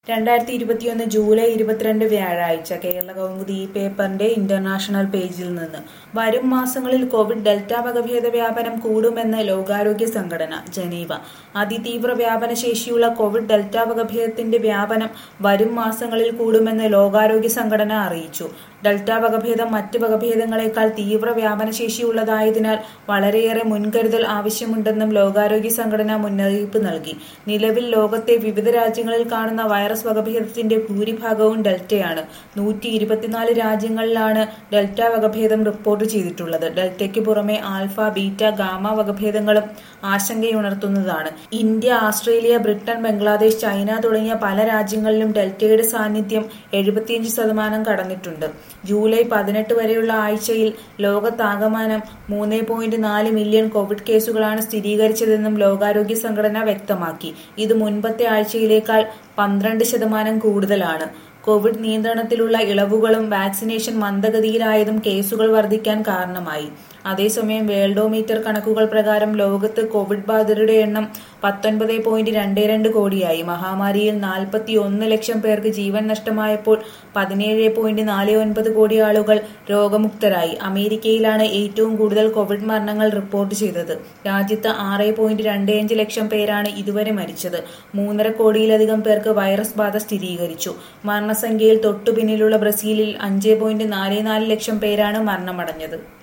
രണ്ടായിരത്തി ഇരുപത്തിയൊന്ന് ജൂലൈ ഇരുപത്തിരണ്ട് വ്യാഴാഴ്ച കേരള കൗമുദി ഈ പേപ്പറിന്റെ ഇന്റർനാഷണൽ പേജിൽ നിന്ന് വരും മാസങ്ങളിൽ കോവിഡ് ഡെൽറ്റ വകഭേദ വ്യാപനം കൂടുമെന്ന് ലോകാരോഗ്യ സംഘടന ജനീവ അതിതീവ്ര വ്യാപന ശേഷിയുള്ള കോവിഡ് ഡെൽറ്റ വകഭേദത്തിന്റെ വ്യാപനം വരും മാസങ്ങളിൽ കൂടുമെന്ന് ലോകാരോഗ്യ സംഘടന അറിയിച്ചു ഡെൽറ്റ വകഭേദം മറ്റ് വകഭേദങ്ങളെക്കാൾ തീവ്ര വ്യാപന ശേഷിയുള്ളതായതിനാൽ വളരെയേറെ മുൻകരുതൽ ആവശ്യമുണ്ടെന്നും ലോകാരോഗ്യ സംഘടന മുന്നറിയിപ്പ് നൽകി നിലവിൽ ലോകത്തെ വിവിധ രാജ്യങ്ങളിൽ കാണുന്ന വൈറസ് വകഭേദത്തിന്റെ ഭൂരിഭാഗവും ഡെൽറ്റയാണ് നൂറ്റി ഇരുപത്തിനാല് രാജ്യങ്ങളിലാണ് ഡെൽറ്റ വകഭേദം റിപ്പോർട്ട് ചെയ്തിട്ടുള്ളത് ഡെൽറ്റയ്ക്ക് പുറമെ ആൽഫ ബീറ്റ ഗാമ വകഭേദങ്ങളും ആശങ്കയുണർത്തുന്നതാണ് India Australia Britain Bangladesh China തുടങ്ങിയ പല രാജ്യങ്ങളിലും ഡെൽറ്റയുടെ സാന്നിധ്യം എഴുപത്തിയഞ്ച് ശതമാനം കടന്നിട്ടുണ്ട് ജൂലൈ പതിനെട്ട് വരെയുള്ള ആഴ്ചയിൽ ലോകത്താകമാനം മൂന്ന് പോയിന്റ് നാല് മില്യൺ കോവിഡ് കേസുകളാണ് സ്ഥിരീകരിച്ചതെന്നും ലോകാരോഗ്യ സംഘടന വ്യക്തമാക്കി ഇത് മുൻപത്തെ ആഴ്ചയിലേക്കാൾ പന്ത്രണ്ട് ശതമാനം കൂടുതലാണ് കോവിഡ് നിയന്ത്രണത്തിലുള്ള ഇളവുകളും വാക്സിനേഷൻ മന്ദഗതിയിലായതും കേസുകൾ വർദ്ധിക്കാൻ കാരണമായി അതേസമയം വേൾഡോമീറ്റർ കണക്കുകൾ പ്രകാരം ലോകത്ത് കോവിഡ് ബാധിതരുടെ എണ്ണം പത്തൊൻപത് പോയിന്റ് രണ്ട് രണ്ട് കോടിയായി മഹാമാരിയിൽ നാൽപ്പത്തി ഒന്ന് ലക്ഷം പേർക്ക് ജീവൻ നഷ്ടമായപ്പോൾ പതിനേഴ് പോയിന്റ് നാല് ഒൻപത് കോടി ആളുകൾ രോഗമുക്തരായി അമേരിക്കയിലാണ് ഏറ്റവും കൂടുതൽ കോവിഡ് മരണങ്ങൾ റിപ്പോർട്ട് ചെയ്തത് രാജ്യത്ത് ആറ് പോയിന്റ് രണ്ട് അഞ്ച് ലക്ഷം പേരാണ് ഇതുവരെ മരിച്ചത് മൂന്നര കോടിയിലധികം പേർക്ക് വൈറസ് ബാധ സ്ഥിരീകരിച്ചു മരണസംഖ്യയിൽ തൊട്ടുപിന്നിലുള്ള ബ്രസീലിൽ അഞ്ച് പോയിന്റ് നാല് നാല് ലക്ഷം പേരാണ് മരണമടഞ്ഞത്